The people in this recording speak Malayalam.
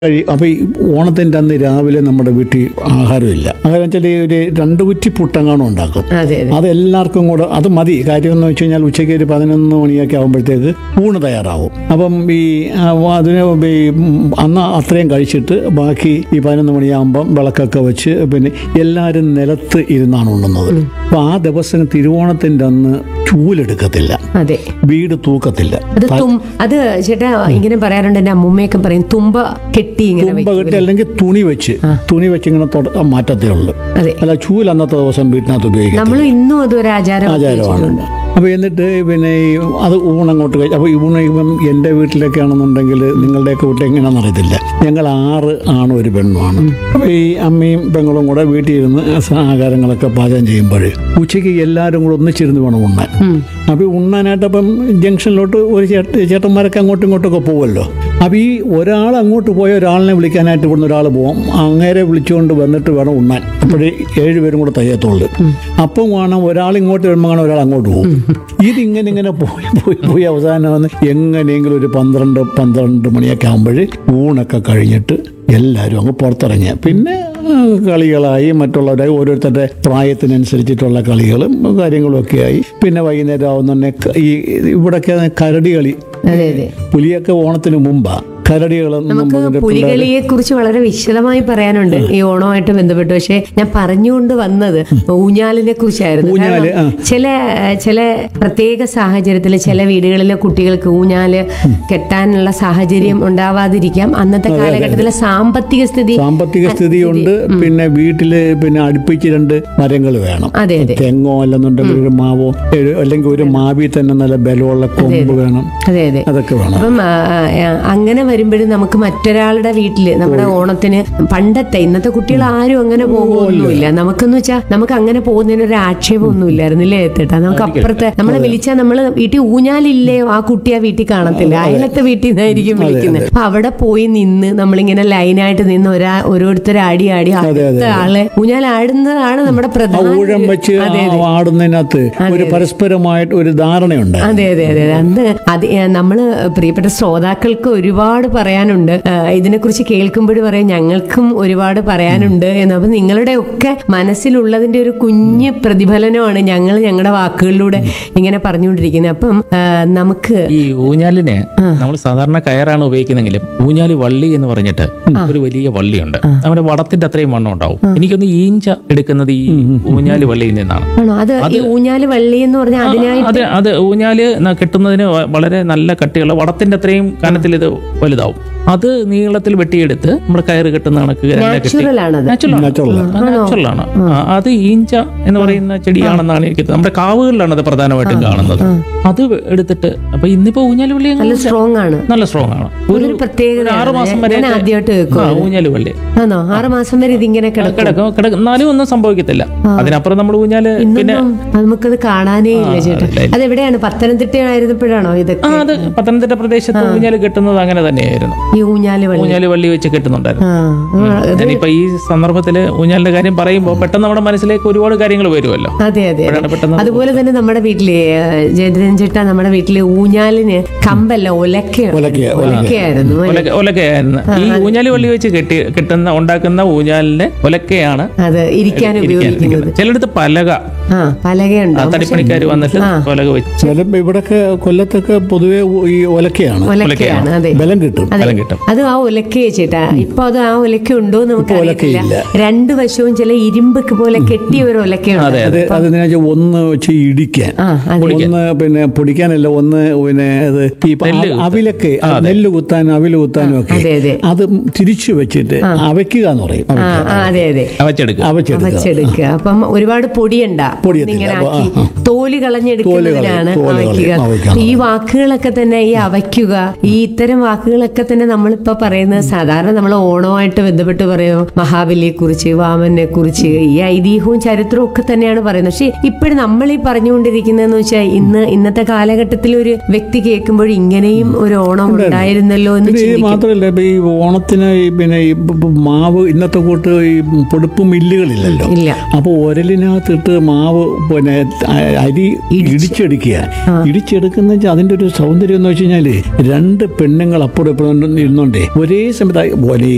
കഴി അപ്പോൾ ഈ ഓണത്തിൻ്റെ അന്ന് രാവിലെ നമ്മുടെ വീട്ടിൽ ആഹാരമില്ല ആഹാരം വെച്ചാൽ ഈ ഒരു രണ്ട് കുറ്റി പുട്ടങ്ങാണം ഉണ്ടാക്കും അതെ അതെ അത് എല്ലാവർക്കും കൂടെ അത് മതി കാര്യം എന്ന് വെച്ച് കഴിഞ്ഞാൽ ഉച്ചയ്ക്ക് ഒരു പതിനൊന്ന് മണിയൊക്കെ ആകുമ്പോഴത്തേക്ക് ഊണ് തയ്യാറാവും അപ്പം ഈ ആ, അതിന് ഈ ഉം, അന്ന് അത്രയും കഴിച്ചിട്ട് ബാക്കി ഈ പതിനൊന്ന് മണിയാകുമ്പം വിളക്കൊക്കെ വെച്ച് പിന്നെ എല്ലാവരും നിലത്ത് ഇരുന്നാണ് ഉണ്ണുന്നത് അപ്പോൾ ആ ദിവസം തിരുവോണത്തിൻ്റെ അന്ന് ചൂലെടുക്കത്തില്ല അതെ വീട് തൂക്കത്തില്ല അത് തും അത് ചേട്ടാ ഇങ്ങനെ പറയാറുണ്ട് എന്റെ അമ്മൂമ്മയൊക്കെ പറയും തുമ്പ കെട്ടി ഇങ്ങനെ തുമ്പ വെക്കും. കെട്ടി അല്ലെങ്കിൽ തുണി വെച്ച് തുണി വെച്ച് ഇങ്ങനെ തൊട മാറ്റത്തേ ഉള്ളൂ അതെ അല്ല ചൂൽ അന്നത്തെ ദിവസം വീട്ടിനകത്ത് ഉപയോഗിക്കും നമ്മൾ ഇന്നും അതൊരു ആചാരം ആചാരമാണ് അപ്പോൾ എന്നിട്ട് പിന്നെ ഈ അത് ഊണങ്ങോട്ട് കഴിച്ച് അപ്പോൾ ഈ ഊണ് ഇപ്പം എൻ്റെ വീട്ടിലൊക്കെ ആണെന്നുണ്ടെങ്കിൽ നിങ്ങളുടെയൊക്കെ വീട്ടിൽ എങ്ങനെയാണെന്ന് അറിയത്തില്ല ഞങ്ങൾ ആറ് ആണും ഒരു പെണ്ണുമാണ് അപ്പോൾ ഈ അമ്മയും പെങ്ങളും കൂടെ വീട്ടിൽ ഇരുന്ന് ആഹാരങ്ങളൊക്കെ പാചകം ചെയ്യുമ്പോൾ ഉച്ചയ്ക്ക് എല്ലാവരും കൂടെ ഒന്നിച്ചിരുന്ന് വേണം ഉണ്ണാൻ അപ്പോൾ ഈ ഉണ്ണാനായിട്ട് അപ്പം ജംഗ്ഷനിലോട്ട് ഒരു ചേട്ട ചേട്ടന്മാരൊക്കെ അങ്ങോട്ടും ഇങ്ങോട്ടൊക്കെ പോകുമല്ലോ അപ്പോൾ ഈ ഒരാൾ അങ്ങോട്ട് പോയ ഒരാളിനെ വിളിക്കാനായിട്ട് ഇവിടുന്ന് ഒരാൾ പോകും അങ്ങേരെ വിളിച്ചുകൊണ്ട് വന്നിട്ട് വേണം ഉണ്ണാൻ അപ്പോഴേ ഏഴുപേരും കൂടെ തയ്യത്തുള്ളൂ അപ്പം വേണം ഒരാൾ ഇങ്ങോട്ട് വരുമ്പോൾ കാണാൻ ഒരാൾ അങ്ങോട്ട് പോകും ഇതിങ്ങനെ ഇങ്ങനെ പോയി പോയി പോയി അവസാനം വന്ന് എങ്ങനെയെങ്കിലും ഒരു പന്ത്രണ്ട് പന്ത്രണ്ട് മണിയൊക്കെ ആകുമ്പോൾ ഊണൊക്കെ കഴിഞ്ഞിട്ട് എല്ലാവരും അങ്ങ് പുറത്തിറങ്ങിയ പിന്നെ ആ, കളികളായി മറ്റുള്ളവരായി ഓരോരുത്തരുടെ പ്രായത്തിനനുസരിച്ചിട്ടുള്ള കളികളും കാര്യങ്ങളും ഒക്കെ ആയി പിന്നെ വൈകുന്നേരം ആവുന്ന ഈ ഇവിടൊക്കെ കരടി കളി അതെ അതെ പുലിയൊക്കെ ഓണത്തിന് മുമ്പാ കരടികളൊന്നും നമുക്ക് ഇതിന്റെ പുലികളിയെ കുറിച്ച് വളരെ വിശദമായി പറയാനുണ്ട് ഈ ഓണമായിട്ട് ബന്ധപ്പെട്ട് പക്ഷെ ഞാൻ പറഞ്ഞുകൊണ്ട് വന്നത് ഊഞ്ഞാലിനെ കുറിച്ചായിരുന്നു ഊഞ്ഞാല്, കാരണം ചില ചില പ്രത്യേക സാഹചര്യത്തിൽ ചില വീടുകളിലെ കുട്ടികൾക്ക് ഊഞ്ഞാല് കെട്ടാനുള്ള സാഹചര്യം ഉണ്ടാവാതിരിക്കാം അന്നത്തെ കാലഘട്ടത്തിലെ സാമ്പത്തിക സ്ഥിതി സാമ്പത്തിക സ്ഥിതിയുണ്ട് പിന്നെ വീട്ടില് പിന്നെ അടുപ്പിച്ച് രണ്ട് മരങ്ങൾ വേണം അതെ അതെ തെങ്ങോ അല്ലെന്നുണ്ടെങ്കിൽ ഒരു മാവോ ഒരു- അല്ലെങ്കിൽ ഒരു മാവി തന്നെ നല്ല ബലമുള്ള കൊമ്പ് വേണം അതെ അതെ അതൊക്കെ വേണം അപ്പം ആ, ആ, അങ്ങനെ വരുമ്പോഴും നമുക്ക് മറ്റൊരാളുടെ വീട്ടില് നമ്മുടെ ഓണത്തിന് പണ്ടത്തെ ഇന്നത്തെ കുട്ടികൾ ആരും അങ്ങനെ പോകുമൊന്നുമില്ല നമുക്കെന്ന് വെച്ചാൽ നമുക്ക് അങ്ങനെ പോകുന്നതിന് ഒരു ആക്ഷേപമൊന്നും ഇല്ലായിരുന്നില്ലേ ഏത്തേട്ടാ നമുക്ക് അപ്പുറത്തെ നമ്മളെ വിളിച്ചാൽ നമ്മള് വീട്ടിൽ ഊഞ്ഞാലില്ലയോ ആ കുട്ടി ആ വീട്ടിൽ കാണത്തില്ല അയലത്തെ വീട്ടിൽ നിന്നായിരിക്കും വിളിക്കുന്നത് അപ്പൊ അവിടെ പോയി നിന്ന് നമ്മളിങ്ങനെ ലൈനായിട്ട് നിന്ന് ഒരാ ഓരോരുത്തർ ആടി ആടി അടുത്ത ആളെ ഊഞ്ഞാൽ ആടുന്നതാണ് നമ്മുടെ ആ പ്രധാന ഊഴം വെച്ച് ആ ആടുന്നതിനകത്ത് ഒരു പരസ്പരമായിട്ട് ഒരു ധാരണയുണ്ട് അതെ അതെ അതെ അന്ന് അത് ഏ, നമ്മള് പ്രിയപ്പെട്ട ശ്രോതാക്കൾക്ക് ഒരുപാട് പറയാനുണ്ട് ഏ, ഇതിനെക്കുറിച്ച് കേൾക്കുമ്പോഴും പറയാം ഞങ്ങൾക്കും ഒരുപാട് പറയാനുണ്ട് എന്ന് അപ്പൊ നിങ്ങളുടെ ഒക്കെ മനസ്സിലുള്ളതിന്റെ ഒരു കുഞ്ഞ് പ്രതിഫലനമാണ് ഞങ്ങൾ ഞങ്ങളുടെ വാക്കുകളിലൂടെ ഇങ്ങനെ പറഞ്ഞുകൊണ്ടിരിക്കുന്നത് അപ്പം ഏ, നമുക്ക് ഈ ഊഞ്ഞാലിന് നമ്മൾ സാധാരണ കയറാണ് ഉപയോഗിക്കുന്നെങ്കിലും ഊഞ്ഞാല് വള്ളി എന്ന് പറഞ്ഞിട്ട് ഒരു വലിയ വള്ളിയുണ്ട് നമ്മുടെ വടത്തിന്റെ അത്രയും വണ്ണം ഉണ്ടാവും എനിക്കൊന്ന് ഈഞ്ച എടുക്കുന്നത് ഈ ഊഞ്ഞാല് വള്ളിയിൽ നിന്നാണ് ആണോ അത് ഈ ഊഞ്ഞാല് വള്ളി എന്ന് പറഞ്ഞാൽ അതിനായി അത് അത് ഊഞ്ഞാല് ന- കെട്ടുന്നതിന് വ- വളരെ നല്ല കട്ടിയുള്ള വടത്തിന്റെ അത്രയും കനത്തിൽ ഇത് വലുതാവും അത് നീളത്തിൽ വെട്ടിയെടുത്ത് നമ്മുടെ കയറ് കെട്ടുന്ന കണക്ക് എല്ലാം കെട്ടി നാച്ചുറൽ ആണത് നാച്ചുറൽ നാച്ചുറൽ ആണ് ആ, അത് ഈഞ്ച എന്ന് പറയുന്ന ചെടിയാണെന്നാണ് എനിക്ക് തോന്നുന്നത്. നമ്മുടെ കാവുകളിലാണ് അത് പ്രധാനമായിട്ടും കാണുന്നത് അത് എടുത്തിട്ട് അപ്പൊ ഇന്നിപ്പോ ഊഞ്ഞാല് വള്ളി അങ്ങ് നല്ല സ്ട്രോങ് ആണ് നല്ല സ്ട്രോങ് ആണ് ഒരു പ്രത്യേകത ഒരു ആറ് മാസം വരെ ഞാൻ ആദ്യമായിട്ട് കേൾക്കും ഊഞ്ഞാല് വള്ളി ആണോ ആറ് മാസം വരെ ഇതിങ്ങനെ കിടക്കും കിടക്കും കിടക്കും എന്നാലും ഒന്നും സംഭവിക്കത്തില്ല അതിനപ്പുറം നമ്മൾ ഊഞ്ഞാല് പിന്നെ ഇന്നൊന്നും നമുക്കത് കാണാനേ ഇല്ല ചേട്ടാ അതെവിടെയാണ് പത്തനംതിട്ട ആയിരുന്നപ്പോഴാണോ ഇതൊക്കെ ആ അത് പത്തനംതിട്ട പ്രദേശത്ത് ഊഞ്ഞാല് കെട്ടുന്നത് അങ്ങനെ തന്നെയായിരുന്നു ഈ ഊഞ്ഞാല് വള്ളി ഊഞ്ഞാല് വള്ളി വെച്ച് കെട്ടുന്നുണ്ടായിരുന്നു ആ ആ, ഞാനിപ്പോ ഈ സന്ദർഭത്തില് ഊഞ്ഞാലിന്റെ കാര്യം പറയുമ്പോൾ പെട്ടെന്ന് നമ്മുടെ മനസ്സിലേക്ക് ഒരുപാട് കാര്യങ്ങൾ വരുമല്ലോ അതെ അതെ അതെ. അപ്പോഴാണ് പെട്ടെന്ന് അതുപോലെ തന്നെ നമ്മുടെ വീട്ടിലെ ജയദ്രൻ ചേട്ടാ നമ്മുടെ വീട്ടിലെ ഊഞ്ഞാലിന് കമ്പല്ല ഒലക്ക ഒലക്ക, ഒലക്കയായിരുന്നു ഒലക്ക ഒലക്കയായിരുന്നു ഈ ഊഞ്ഞാലി വള്ളി വെച്ച് കെട്ടി കെട്ടുന്ന ഉണ്ടാക്കുന്ന ഊഞ്ഞാലിന്റെ ഒലക്കയാണ് അത് ഇരിക്കാൻ ഉപയോഗിക്കുന്നത് ചിലടത്ത് പലക ആ പലകയുണ്ടോ തടിപ്പണിക്കാർ വന്നിട്ട് പലക വെച്ച് ചില ഇവിടൊക്കെ കൊല്ലത്തൊക്കെ പൊതുവെ ഈ ഒലക്കയാണ് ഒലക്കയാണ് അതെ ബലം കിട്ടും ഫലം കിട്ടും അത് ആ ഒലക്കയെ ചേട്ടാ ഇപ്പൊ അത് ആ ഒലക്ക ഉണ്ടോ എന്ന് നമുക്ക് അറിയത്തില്ല ഒലക്കയില്ല. രണ്ടു വശവും ചില ഇരുമ്പ് പോലെ കെട്ടിയ ഒരു ഒലക്കയുണ്ട് അത് അതിനെ വെച്ചാൽ ഒന്ന് വെച്ച് ഇടിക്കാൻ ആ അതെ ഒന്ന് പിന്നെ പൊടിക്കാനല്ല ഒന്ന് പിന്നെ അത് ഈ പ- അവിലൊക്കെ നെല്ല് കുത്താനും അവില് കുത്താനും ഒക്കെ അതെ അതെ അത് തിരിച്ചു വെച്ചിട്ട് അവയ്ക്കുക എന്ന് പറയും ആ ആ, അതെ അതെ അവച്ചെടുക്കുക അവച്ചെടുക്കുക വച്ചെടുക്കുക അപ്പം ഒരുപാട് പൊടിയണ്ട പൊടിയത്തില്ല. ഇങ്ങനെ അപ്പൊ, ആക്കി ആ, തോല് കളഞ്ഞെടുക്കുന്നതിനാണ് തോല് കളയും, അവയ്ക്കുക അവയ്ക്കുക. ഈ വാക്കുകളൊക്കെ തന്നെ ഈ അവയ്ക്കുക ഈ ഇത്തരം വാക്കുകളൊക്കെ തന്നെ നമ്മളിപ്പോ പറയുന്നത് സാധാരണ നമ്മൾ ഓണമായിട്ട് ബന്ധപ്പെട്ട് പറയും മഹാബലിയെ കുറിച്ച് വാമനെ കുറിച്ച് ഈ ഐതിഹ്യവും ചരിത്രവും ഒക്കെ തന്നെയാണ് പറയുന്നത് പക്ഷെ ഇപ്പോഴും നമ്മൾ ഈ പറഞ്ഞുകൊണ്ടിരിക്കുന്നതെന്ന് വെച്ചാൽ ഇന്ന് ഇന്നത്തെ കാലഘട്ടത്തിൽ ഒരു വ്യക്തി കേൾക്കുമ്പോൾ ഇങ്ങനെയും ഒരു ഓണം ഉണ്ടായിരുന്നല്ലോ എന്ന് പിന്നെ ഇത് ചിന്തിക്കും മാത്രമല്ല ഇപ്പൊ ഈ ഓണത്തിന് ഈ പിന്നെ ഈ പ- പ- മാവ് ഇന്നത്തെ കൂട്ട് ഈ പൊടുപ്പ് മില്ലുകളില്ലല്ലോ ഇല്ല അപ്പോൾ ഒരലിനകത്തിട്ട് മാവ് പിന്നെ അ- അരി ഇടിച്ചെടുക്കുക ഇടിച്ചെടുക്കുന്ന വെച്ചാൽ അതിന്റെ ഒരു സൗന്ദര്യം എന്ന് വെച്ച് കഴിഞ്ഞാല് രണ്ട് പെണ്ണുങ്ങൾ അപ്പുറം ഇപ്പുറം ഇരുന്നുണ്ടേ ഒരേ സമയത്ത് ഒരേ